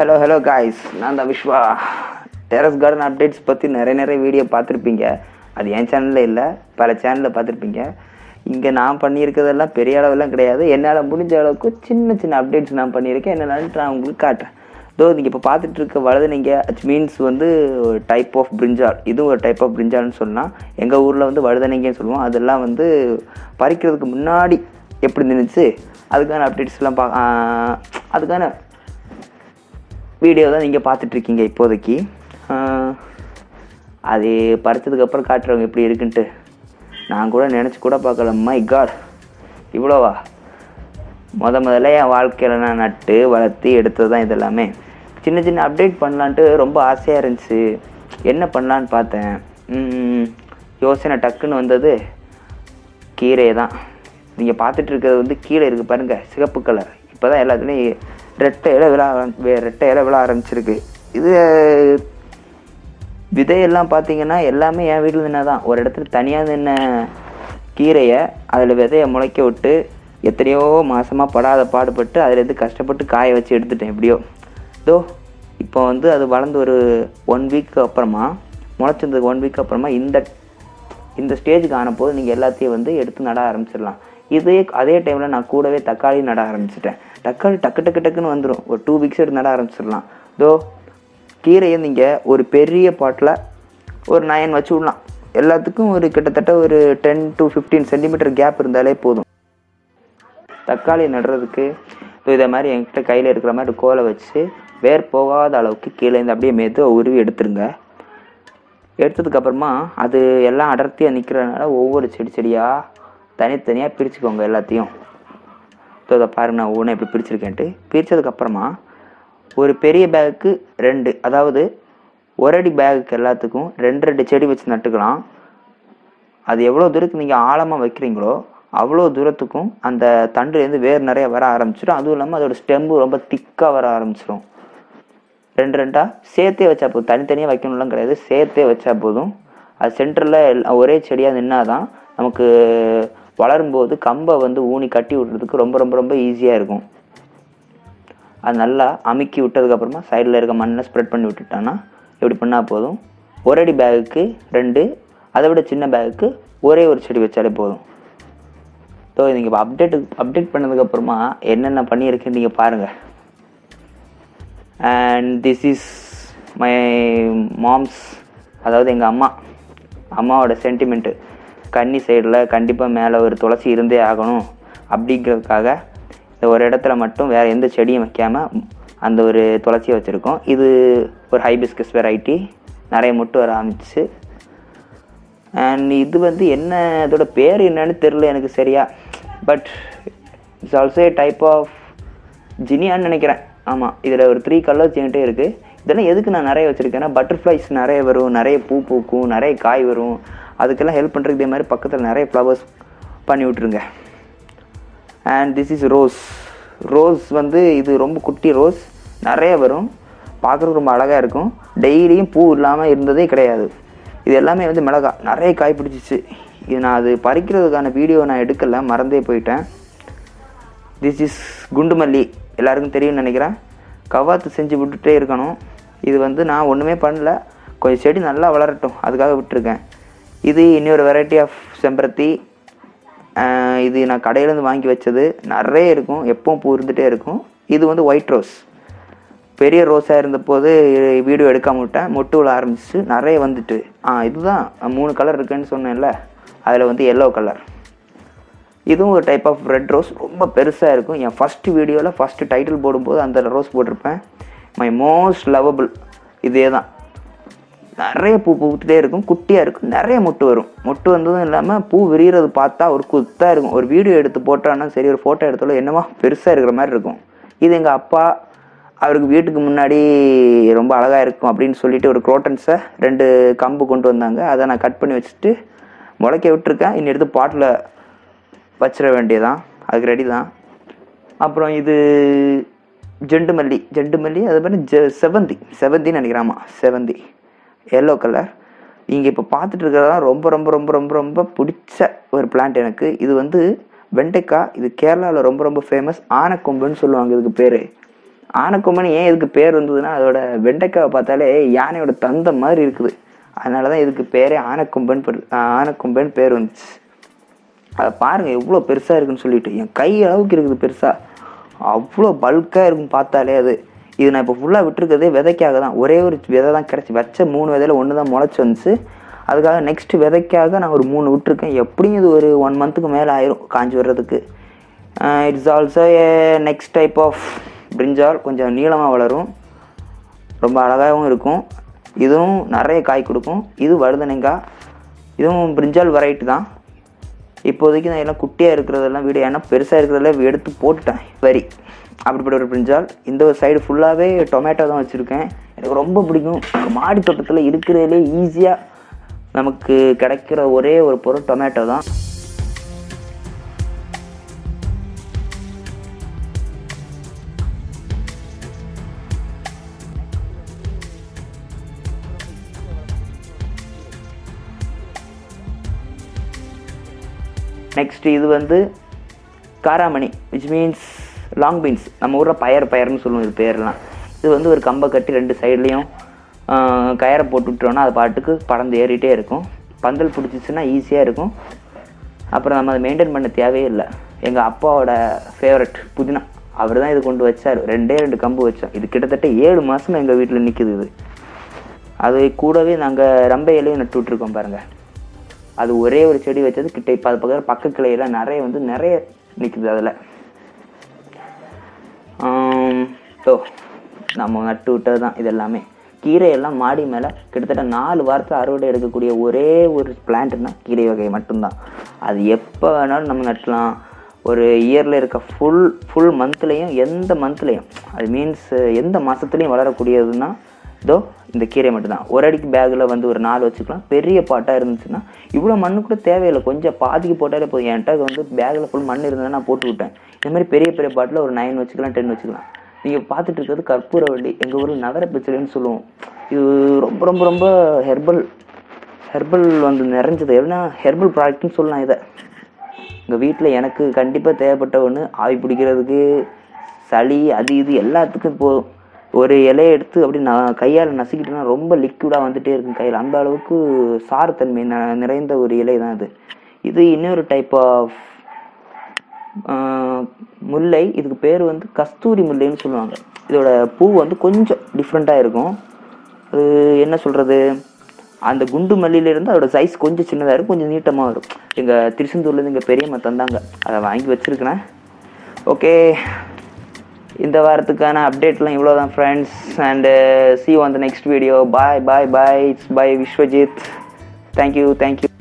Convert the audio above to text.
hello hello guys நான் தான் Vishwa terrace garden updates பற்றி நிறைய நிறைய வீடியோ பார்த்துருப்பீங்க அது என் சேனலில் இல்லை பல சேனலில் பார்த்துருப்பீங்க இங்கே நான் பண்ணியிருக்கிறதெல்லாம் பெரிய அளவெல்லாம் கிடையாது என்னால் முடிஞ்ச அளவுக்கு சின்ன சின்ன அப்டேட்ஸ் நான் பண்ணியிருக்கேன் என்னென்னு நான் உங்களுக்கு காட்டுறேன் தோ நீங்கள் இப்போ பார்த்துட்டு இருக்க வலதுனீங்க இட்ஸ் மீன்ஸ் வந்து ஒரு டைப் ஆஃப் பிரிஞ்சால் இதுவும் ஒரு டைப் ஆஃப் பிரிஞ்சால்னு சொல்லலாம் எங்கள் ஊரில் வந்து வழுதனைங்கன்னு சொல்லுவோம் அதெல்லாம் வந்து பறிக்கிறதுக்கு முன்னாடி எப்படி நின்றுச்சு அதுக்கான அப்டேட்ஸ்லாம் பா ஆ, அதுக்கான வீடியோ தான் நீங்கள் பார்த்துட்ருக்கீங்க இப்போதைக்கு ஆஹ், அது பறிச்சதுக்கப்புறம் காட்டுறவங்க எப்படி இருக்குன்ட்டு நான் கூட நினச்சி கூட பார்க்கல மை காட் இவ்வளோவா முத முதல்ல என் வாழ்க்கையில் நான் நட்டு வளர்த்து எடுத்தது தான் இதெல்லாமே சின்ன சின்ன அப்டேட் பண்ணலான்ட்டு ரொம்ப ஆசையாக இருந்துச்சு என்ன பண்ணலான்னு பார்த்தேன் ம், யோசனை டக்குன்னு வந்தது கீரையை தான் நீங்கள் பார்த்துட்டு இருக்கிறது வந்து கீழே இருக்குது பாருங்கள் சிகப்பு கலர் இப்போ தான் எல்லாத்துலேயும் ரெட்டை இலை விழ ஆரம்~ வே- ரெட்டை இலை விழ ஆரம்பிச்சிருக்கு இது விதையெல்லாம் பார்த்தீங்கன்னா எல்லாமே என் வீட்டில் நின்று தான் ஒரு இடத்துல தனியாக நின்ன கீரையை அதில் விதையை முளைக்க விட்டு எத்தனையோ மாசமாக படாத பாடுபட்டு அதுலேருந்து கஷ்டப்பட்டு காய வச்சு எடுத்துட்டேன் எப்படியோ தோ இப்போ வந்து அது வளர்ந்து ஒரு ஒன் வீக் அப்புறமா முளைச்சிருந்தது ஒன் வீக் அப்புறமா இந்த இந்த ஸ்டேஜுக்கு ஆனபோது நீங்கள் எல்லாத்தையும் வந்து எடுத்து நட ஆரம்பிச்சிடலாம் இதே அதே டைமில் நான் கூடவே தக்காளி நட ஆரம்பிச்சிட்டேன் தக்காளி டக்கு டக்கு டக்குன்னு வந்துடும் ஒரு டூ வீக்ஸ் எடுத்து நட ஆரம்பிச்சிடலாம் தோ கீரையை நீங்கள் ஒரு பெரிய பாட்டில் ஒரு நயன் வச்சு விடலாம் எல்லாத்துக்கும் ஒரு கிட்டத்தட்ட ஒரு ten to fifteen centimetre gap இருந்தாலே போதும் தக்காளி நடுறதுக்கு இப்போ இதை மாதிரி என்கிட்ட கையில் இருக்கிற மாதிரி கோலை வச்சு வேர் போகாத அளவுக்கு கீழே இருந்து அப்படியே மெதுவா உருவி எடுத்துருங்க எடுத்ததுக்கப்புறமா அது எல்லாம் அடர்த்தியாக நிற்கிறதுனால ஒவ்வொரு செடி செடியாக தனித்தனியாக பிரிச்சுக்கோங்க எல்லாத்தையும் ஸோ இதை பாருங்க நான் ஒவ்வொன்றும் எப்படி பிரிச்சிருக்கேன்ட்டு பிரித்ததுக்கப்புறமா ஒரு பெரிய பேகுக்கு ரெண்டு அதாவது ஒரு அடி பேகுக்கு எல்லாத்துக்கும் ரெண்டு ரெண்டு செடி வச்சு நட்டுக்கலாம் அது எவ்வளோ தூரத்துக்கு நீங்கள் ஆழமாக வைக்கிறீங்களோ அவ்வளோ தூரத்துக்கும் அந்த தண்டுலேருந்து வேர் நிறைய வர ஆரம்பிச்சிடும் அதுவும் இல்லாமல் அதோட ஸ்டெம்பு ரொம்ப திக்காக வர ஆரம்பிச்சிடும் ரெண்டு ரெண்டாக சேர்த்தே வச்சா போதும் தனித்தனியாக வைக்கணும்லாம் கிடையாது சேர்த்தே வச்சா போதும் அது சென்டரில் ஒரே செடியாக நின்னாதான் நமக்கு வளரும்போது கம்பை வந்து ஊனி கட்டி விடுறதுக்கு ரொம்ப ரொம்ப ரொம்ப ஈஸியாக இருக்கும் அது நல்லா அமுக்கி விட்டதுக்கப்புறமா சைடில் இருக்க மண்ணை ஸ்ப்ரெட் பண்ணி விட்டுட்டான்னா இப்படி பண்ணால் போதும் ஒரு அடி பேகுக்கு ரெண்டு அதை விட சின்ன பேகுக்கு ஒரே ஒரு செடி வச்சாலே போதும் ஸோ நீங்கள் இப்போ அப்டேட் அப்டேட் பண்ணதுக்கப்புறமா என்னென்ன பண்ணியிருக்குன்னு நீங்கள் பாருங்கள் and this is my moms அதாவது எங்கள் அம்மா அம்மாவோட சென்டிமெண்ட்டு கன்னி சைடில் கண்டிப்பாக மேலே ஒரு துளசி இருந்தே ஆகணும் அப்படிங்கிறதுக்காக இந்த ஒரு இடத்துல மட்டும் வேறு எந்த செடியும் வைக்காமல் அந்த ஒரு துளசியை வச்சுருக்கோம் இது ஒரு ஹைபிஸ்கஸ் வெரைட்டி நிறைய முட்டு வர ஆரம்பிச்சு அண்ட் இது வந்து என்ன இதோட பேர் என்னன்னு தெரில எனக்கு சரியா but it's also a type of ஜினியான்னு நினைக்கிறேன் ஆமாம் இதில் ஒரு த்ரீ கலர்ஸ் என்கிட்ட இருக்குது இதெல்லாம் எதுக்கு நான் நிறைய வச்சுருக்கேன்னா பட்டர்ஃப்ளைஸ் நிறைய வரும் நிறைய பூ பூக்கும் நிறைய காய் வரும் அதுக்கெல்லாம் ஹெல்ப் பண்ணுறதுக்கு இதே மாதிரி பக்கத்தில் நிறைய ஃப்ளவர்ஸ் பண்ணி விட்ருங்க and this is rose rose வந்து இது ரொம்ப குட்டி ரோஸ் நிறைய வரும் பார்க்குறதுக்கு ரொம்ப அழகாக இருக்கும் டெய்லியும் பூ இல்லாமல் இருந்ததே கிடையாது இது எல்லாமே வந்து மிளகா நிறைய காய் பிடிச்சிச்சு இது நான் அது பறிக்கிறதுக்கான வீடியோ நான் எடுக்கலை மறந்தே போயிட்டேன் திஸ் இஸ் குண்டு மல்லி எல்லாருக்கும் தெரியும்னு நினைக்கிறேன் கவாத்து செஞ்சு விட்டுட்டே இருக்கணும் இது வந்து நான் ஒன்றுமே பண்ணல கொஞ்சம் செடி நல்லா வளரட்டும் அதுக்காக விட்டுருக்கேன் இது இன்னொரு வெரைட்டி ஆஃப் செம்பருத்தி ஆஹ் இது நான் கடையிலேருந்து வாங்கி வச்சது நிறைய இருக்கும் எப்பவும் பூ இருந்துகிட்டே இருக்கும் இது வந்து ஒயிட் ரோஸ் பெரிய ரோஸாக இருந்தபோது வீடியோ எடுக்காம விட்டேன் மொட்டு விழ ஆரம்பிச்சு நிறைய வந்துட்டு ஆ இதுதான் மூணு கலர் இருக்குன்னு சொன்னேன்ல அதில் வந்து எல்லோ கலர் இதுவும் ஒரு டைப் ஆஃப் ரெட் ரோஸ் ரொம்ப பெருசாக இருக்கும் என் ஃபஸ்ட்டு வீடியோவில் ஃபஸ்ட்டு டைட்டில் போடும்போது அந்த ரோஸ் போட்டிருப்பேன் மை மோஸ்ட் லவபிள் இதே தான் நிறைய பூ பூத்துட்டே இருக்கும் குட்டியாக இருக்கும் நிறைய மொட்டு வரும் மொட்டு வந்ததும் இல்லாமல் பூ விரிகிறது பார்த்தா ஒரு குத்தாக இருக்கும் ஒரு வீடியோ எடுத்து போட்டோன்னா சரி ஒரு ஃபோட்டோ எடுத்தாலும் என்னமோ பெருசாக இருக்கிற மாதிரி இருக்கும் இது எங்கள் அப்பா அவருக்கு வீட்டுக்கு முன்னாடி ரொம்ப அழகாக இருக்கும் அப்படின்னு சொல்லிட்டு ஒரு குரோட்டன்ஸை ரெண்டு கம்பு கொண்டு வந்தாங்க அதை நான் கட் பண்ணி வச்சுட்டு முளைக்க விட்டுருக்கேன் இன்னும் எடுத்து பாட்டில் வச்சிட வேண்டியதான் அதுக்கு ரெடி தான் அப்புறம் இது ஜெண்டு மல்லி ஜெண்டு மல்லி அது மாதிரி ஜெ செவந்தி செவந்தின்னு நினைக்கிறேன் ஆமாம் செவந்தி எல்லோ கலர் இங்கே இப்போ பார்த்துட்டு இருக்கிறதெல்லாம் ரொம்ப ரொம்ப ரொம்ப ரொம்ப ரொம்ப பிடிச்ச ஒரு பிளான்ட் எனக்கு இது வந்து வெண்டைக்காய் இது கேரளாவில் ரொம்ப ரொம்ப ஃபேமஸ் ஆனக்கொம்புன்னு சொல்லுவாங்க இதுக்கு பேர் ஆனைக்கொம்பன் ஏன் இதுக்கு பேர் வந்ததுன்னா அதோட வெண்டைக்காவை பார்த்தாலே யானையோட தந்தம் மாதிரி இருக்குது அதனால தான் இதுக்கு பேரே ஆனைக்கொம்பன் பேர் ஆனைக்கொம்பன் பேர் வந்துச்சு அதை பாருங்கள் எவ்வளோ பெருசாக இருக்குன்னு சொல்லிட்டு என் கை அளவுக்கு இருக்குது பெருசாக அவ்வளோ பல்காக இருக்கும் பார்த்தாலே அது இது நான் இப்போ ஃபுல்லாக விட்டுருக்கிறதே விதைக்காக தான் ஒரே ஒரு விதை தான் கிடச்சி வச்ச மூணு விதையில ஒன்று தான் முளைச்சி வந்துச்சு அதுக்காக நெக்ஸ்ட் விதைக்காக நான் ஒரு மூணு விட்டுருக்கேன் எப்படியும் இது ஒரு ஒன் மந்த்துக்கு மேலே ஆயிரும் காஞ்சி வர்றதுக்கு it's also a next type of பிரிஞ்சால் கொஞ்சம் நீளமாக வளரும் ரொம்ப அழகாகவும் இருக்கும் இதுவும் நிறைய காய் கொடுக்கும் இது வழுதனைங்காய் இதுவும் பிரிஞ்சால் வெரைட்டி தான் இப்போதைக்கு நான் எல்லாம் குட்டியாக இருக்கிறதெல்லாம் வீடு ஏன்னா பெருசாக இருக்கிறதெல்லாம் எடுத்து போட்டுட்டேன் வரி அப்படிப்பட்ட ஒரு பிரிஞ்சால் இந்த ஒரு சைடு ஃபுல்லாகவே டொமேட்டோ தான் வச்சுருக்கேன் எனக்கு ரொம்ப பிடிக்கும் மாடி தோட்டத்தில் இருக்கிறதுலே ஈஸியாக நமக்கு கிடைக்கிற ஒரே ஒரு பொருள் டொமேட்டோ தான் நெக்ஸ்ட் இது வந்து காராமணி விச் மீன்ஸ் லாங் பீன்ஸ் நம்ம ஊரில் பயர் பயர்னு சொல்லுவோம் இது பேர்லாம் இது வந்து ஒரு கம்பை கட்டி ரெண்டு சைட்லேயும் கயரை போட்டு விட்டோன்னா அது பாட்டுக்கு பறந்து ஏறிட்டே இருக்கும் பந்தல் பிடிச்சிச்சுன்னா ஈஸியாக இருக்கும் அப்புறம் நம்ம அதை மெயின்டைன் பண்ண தேவையே இல்லை எங்கள் அப்பாவோட ஃபேவரட் புதினா அவர் தான் இது கொண்டு வச்சார் ரெண்டே ரெண்டு கம்பு வச்சோம் இது கிட்டத்தட்ட ஏழு மாதம் எங்கள் வீட்டில் நிற்குது இது அது கூடவே நாங்கள் ரம்ப இலையும் நட்டு விட்ருக்கோம் பாருங்கள் அது ஒரே ஒரு செடி வச்சது கிட்ட இப்போ அது பக்கம் பக்க கிளையெல்லாம் நிறைய வந்து நிறைய நிற்குது அதில் ஸோ நம்ம நட்டு விட்டது தான் இது எல்லாமே கீரையெல்லாம் மாடி மேலே கிட்டத்தட்ட நாலு வாரத்தில் அறுவடை எடுக்கக்கூடிய ஒரே ஒரு பிளான்ட்னா கீரை வகை மட்டும்தான் அது எப்போ வேணாலும் நம்ம நட்டலாம் ஒரு இயரில் இருக்க ஃபுல் ஃபுல் மந்த்லேயும் எந்த மந்த்லேயும் அது மீன்ஸ் எந்த மாதத்துலேயும் வளரக்கூடியதுன்னா இதோ இந்த கீரை மட்டும்தான் ஒரு அடிக்கு பேக்கில் வந்து ஒரு நாலு வச்சுக்கலாம் பெரிய பாட்டாக இருந்துச்சுன்னா இவ்வளோ மண்ணு கூட தேவையில்லை கொஞ்சம் பாதிக்கு போட்டாலே போதும் என்கிட்ட வந்து பேக்கில் ஃபுல் மண் இருந்ததுன்னா நான் போட்டு விட்டேன் இந்த மாதிரி பெரிய பெரிய பாட்டில் ஒரு நைன் வச்சுக்கலாம் டென் வச்சுக்கலாம் நீங்கள் பார்த்துட்டு இருக்கிறது கற்பூரவள்ளி எங்கள் ஊரில் நகர பிச்சலைன்னு சொல்லுவோம் இது ரொம்ப ரொம்ப ரொம்ப ஹெர்பல் ஹெர்பல் வந்து நிறைஞ்சது எப்படின்னா ஹெர்பல் ப்ராடக்ட்னு சொல்லலாம் இதை எங்கள் வீட்டில் எனக்கு கண்டிப்பாக தேவைப்பட்ட ஒன்று ஆவி பிடிக்கிறதுக்கு சளி அது இது எல்லாத்துக்கும் இப்போ ஒரு இலையை எடுத்து அப்படி நான் கையால் நசுக்கிட்டேன்னா ரொம்ப லிக்விடாக வந்துட்டே இருக்கும் கையில் அந்த அளவுக்கு சாரத்தன்மை ந- நிறைந்த ஒரு இலை தான் இது இது இன்னொரு டைப் ஆஃப் முல்லை இதுக்கு பேர் வந்து கஸ்தூரி முல்லைன்னு சொல்லுவாங்க இதோட பூ வந்து கொஞ்சம் டிஃப்ரெண்ட்டாக இருக்கும் அது என்ன சொல்கிறது அந்த குண்டு மல்லியிலேருந்து அதோட சைஸ் கொஞ்சம் சின்னதாக இருக்கும் கொஞ்சம் நீட்டமாக வரும் எங்கள் திருச்செந்தூர்லேருந்து எங்கள் பெரியம்மா தந்தாங்க அதை வாங்கி வச்சுருக்கிறேன் ஓகே இந்த வாரத்துக்கான அப்டேட்லாம் இவ்வளோ தான் friends and see on the next video bye bye bye it's by Vishwajith thank you thank you